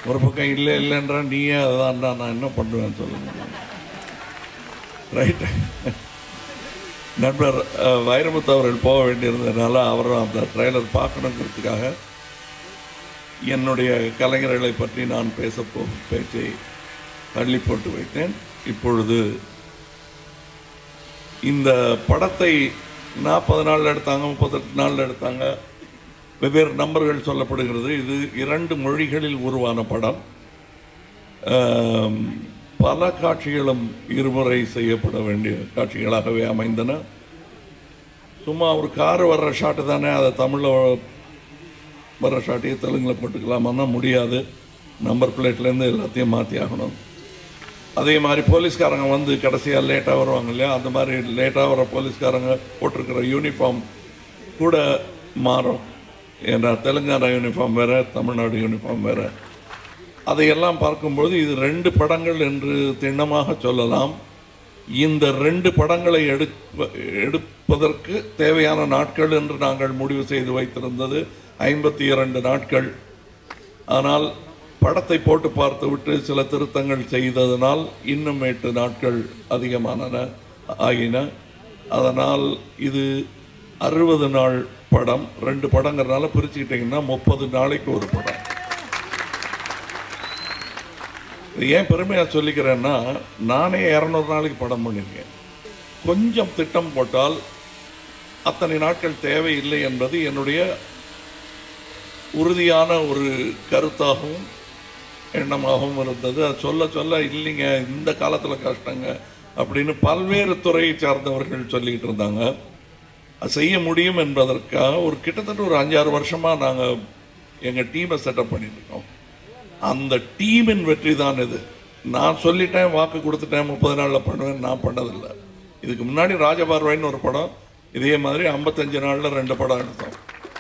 ஒரு பக்கம் இல்லை இல்லைன்றா நீயே அதுதான்டா நான் என்ன பண்ணுவேன் சொல்லுங்க ரைட் நண்பர் அஹ், வைரமுத்து அவர்கள் போக வேண்டியிருந்ததுனால அவரும் அந்த ட்ரெய்லர் பார்க்கணுங்கிறதுக்காக என்னுடைய கலைஞர்களை பற்றி நான் பேசப் போகும் பேச்சை தள்ளி போட்டு வைத்தேன் இப்பொழுது இந்த படத்தை நாற்பது நாள் எடுத்தாங்க முப்பத்தெட்டு நாள் எடுத்தாங்க வெவ்வேறு நம்பர்கள் சொல்லப்படுகிறது இது இரண்டு மொழிகளில் உருவான படம் ஆம், பல காட்சிகளும் இருமுறை செய்யப்பட வேண்டிய காட்சிகளாகவே அமைந்தன சும்மா ஒரு கார் வர்ற ஷாட்டு தானே அதை தமிழில் வர்ற ஷாட்டையே தெலுங்கில் போட்டுக்கலாமான்னா முடியாது நம்பர் பிளேட்லேருந்து எல்லாத்தையும் மாற்றி ஆகணும் அதே மாதிரி போலீஸ்காரங்க வந்து கடைசியாக லேட்டாக வருவாங்க இல்லையா அந்த மாதிரி லேட்டாக வர போலீஸ்காரங்க போட்டிருக்கிற யூனிஃபார்ம் கூட மாறும் ஏன்னா தெலுங்கானா யூனிஃபார்ம் வேறு தமிழ்நாடு யூனிஃபார்ம் வேறு அதையெல்லாம் பார்க்கும்பொழுது இது ரெண்டு படங்கள் என்று திண்ணமாக சொல்லலாம் இந்த ரெண்டு படங்களை எடுப்ப எடுப்பதற்கு தேவையான நாட்கள் என்று நாங்கள் முடிவு செய்து வைத்திருந்தது ஐம்பத்தி இரண்டு நாட்கள் ஆனால் படத்தை போட்டு பார்த்துவிட்டு சில திருத்தங்கள் செய்ததனால் இன்னும் எட்டு நாட்கள் அதிகமானன ஆகின அதனால் இது அறுபது நாள் படம் ரெண்டு படங்கிறனால பிரிச்சுக்கிட்டிங்கன்னா முப்பது நாளைக்கு ஒரு படம் இது ஏன் பெருமையாக சொல்லிக்கிறேன்னா நானே இரநூறு நாளைக்கு படம் பண்ணியிருக்கேன் கொஞ்சம் திட்டம் போட்டால் அத்தனை நாட்கள் தேவையில்லை என்பது என்னுடைய உறுதியான ஒரு கருத்தாகவும் எண்ணமாகவும் இருந்தது அது சொல்ல சொல்ல இல்லைங்க இந்த காலத்தில் கஷ்டங்க அப்படின்னு பல்வேறு துறையை சார்ந்தவர்கள் சொல்லிக்கிட்டு இருந்தாங்க அது செய்ய முடியும் என்பதற்காக ஒரு கிட்டத்தட்ட ஒரு அஞ்சாறு வருஷமாக நாங்கள் எங்கள் டீமை செட்டப் பண்ணிட்டு இருக்கோம் அந்த டீமின் வெற்றி தான் இது நான் சொல்லிட்டேன் வாக்கு கொடுத்துட்டேன் முப்பது நாளில் பண்ணுவேன் நான் பண்ணதில்லை இதுக்கு முன்னாடி ராஜபார்வைன்னு ஒரு படம் இதே மாதிரி ஐம்பத்தஞ்சு நாளில் ரெண்டு படம் எடுத்தோம்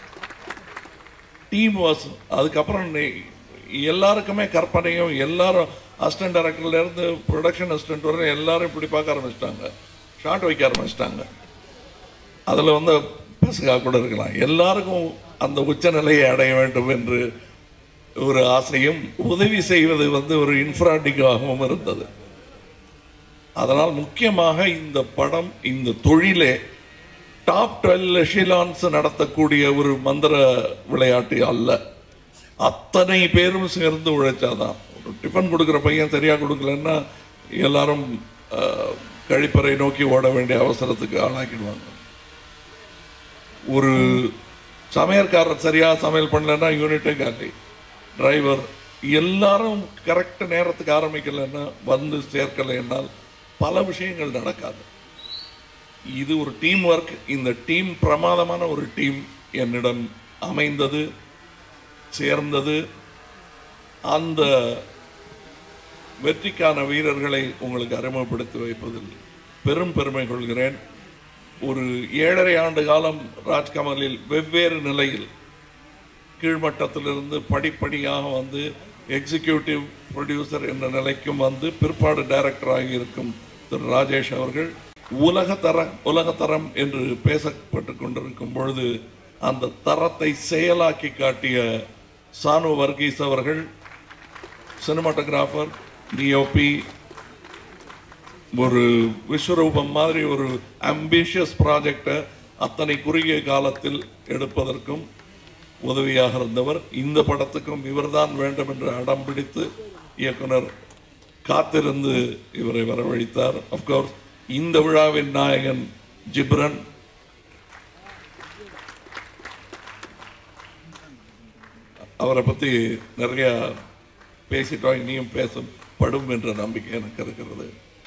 டீம் வாஸ் அதுக்கப்புறம் நீ- எல்லாருக்குமே கற்பனையும் எல்லாரும் அசிஸ்டன்ட் டைரக்டர்லேருந்து ப்ரொடக்ஷன் அசிஸ்டன்ட் வரை எல்லாரும் இப்படி பார்க்க ஆரம்பிச்சிட்டாங்க ஷார்ட் வைக்க ஆரம்பிச்சிட்டாங்க அதில் வந்து பசுக்காக கூட இருக்கலாம் எல்லாருக்கும் அந்த உச்சநிலையை அடைய வேண்டும் என்று ஒரு ஆசையும் உதவி செய்வது வந்து ஒரு இன்ஃப்ராடிக்காகவும் இருந்தது அதனால் முக்கியமாக இந்த படம் இந்த தொழிலே டாப் டுவெல் எஷிலான்ஸ் நடத்தக்கூடிய ஒரு மந்திர விளையாட்டு அல்ல அத்தனை பேரும் சேர்ந்து உழைச்சாதான் ஒரு டிஃபன் கொடுக்குற பையன் சரியா கொடுக்கலன்னா எல்லாரும் அஹ், கழிப்பறை நோக்கி ஓட வேண்டிய அவசரத்துக்கு ஆளாக்கிடுவாங்க ஒரு சமையல்காரர் சரியா சமையல் பண்ணலன்னா யூனிட்டே காலி டிரைவர் எல்லாரும் கரெக்ட் நேரத்துக்கு ஆரம்பிக்கலைன்னா வந்து சேர்க்கலைன்னால் பல விஷயங்கள் நடக்காது இது ஒரு டீம் ஒர்க் இந்த டீம் பிரமாதமான ஒரு டீம் என்னிடம் அமைந்தது சேர்ந்தது அந்த வெற்றிக்கான வீரர்களை உங்களுக்கு அறிமுகப்படுத்தி வைப்பதில் பெரும் பெருமை கொள்கிறேன் ஒரு ஏழரை ஆண்டு காலம் ராஜ்கமலில் வெவ்வேறு நிலையில் கீழ்மட்டத்திலிருந்து படிப்படியாக வந்து எக்ஸிக்யூட்டிவ் ப்ரொடியூசர் என்ற நிலைக்கும் வந்து பிற்பாடு டைரக்டராக இருக்கும் திரு ராஜேஷ் அவர்கள் உலகத்தர உலகத்தரம் என்று பேசப்பட்டு கொண்டிருக்கும் பொழுது அந்த தரத்தை செயலாக்கி காட்டிய சானு வர்கீஸ் அவர்கள் சினிமாட்டோகிராஃபர் டிஓபி ஒரு விஸ்வரூபம் மாதிரி ஒரு அம்பிஷியஸ் ப்ராஜெக்டை அத்தனை குறுகிய காலத்தில் எடுப்பதற்கும் உதவியாக இருந்தவர் இந்த படத்துக்கும் இவர்தான் வேண்டும் என்று அடம் பிடித்து இயக்குனர் காத்திருந்து இவரை வரவழைத்தார் அப்கோர்ஸ் இந்த விழாவின் நாயகன் ஜிப்ரன் அவரை பற்றி நிறைய பேசிட்டோம் இனியும் பேசப்படும் என்ற நம்பிக்கை எனக்கு இருக்கிறது